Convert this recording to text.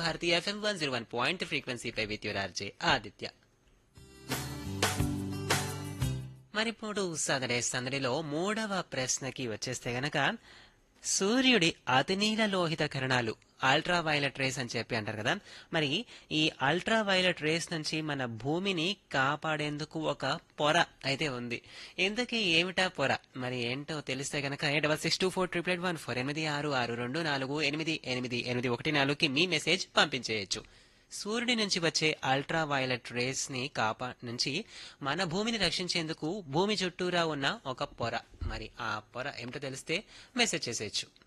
Bharati FM one zero one point ఫ్రీక్వెన్సీపై with your RJ Aditya మరిప్పుడు సదడే సందడిలో మూడవ ప్రశ్నకి వచ్చేస్తే గనక సూర్యుడి అతినీల లోహిత కిరణాలు అల్ట్రా వైలెట్ రేస్ అని చెప్పి అంటారు కదా మరి ఈ అల్ట్రా వైలెట్ రేస్ నుంచి మన భూమిని కాపాడేందుకు ఒక పొర అయితే ఉంది ఇంతకీ ఏమిటా పొర మరి ఏంటో తెలిస్తే గనక eight double six two four triple eight one four ఎనిమిది ఆరు ఆరు రెండు నాలుగు ఎనిమిది ఎనిమిది ఎనిమిది ఒకటి నాలుగుకి మీ మెసేజ్ పంపించేయచ్చు సూర్యుడి నుంచి వచ్చే అల్ట్రా వైలెట్ రేస్ ని కాపా నుంచి మన భూమిని రక్షించేందుకు భూమి చుట్టూరా ఉన్న ఒక పొర మరి ఆ పొర ఏమిటో తెలిస్తే మెసేజ్ చేసేయచ్చు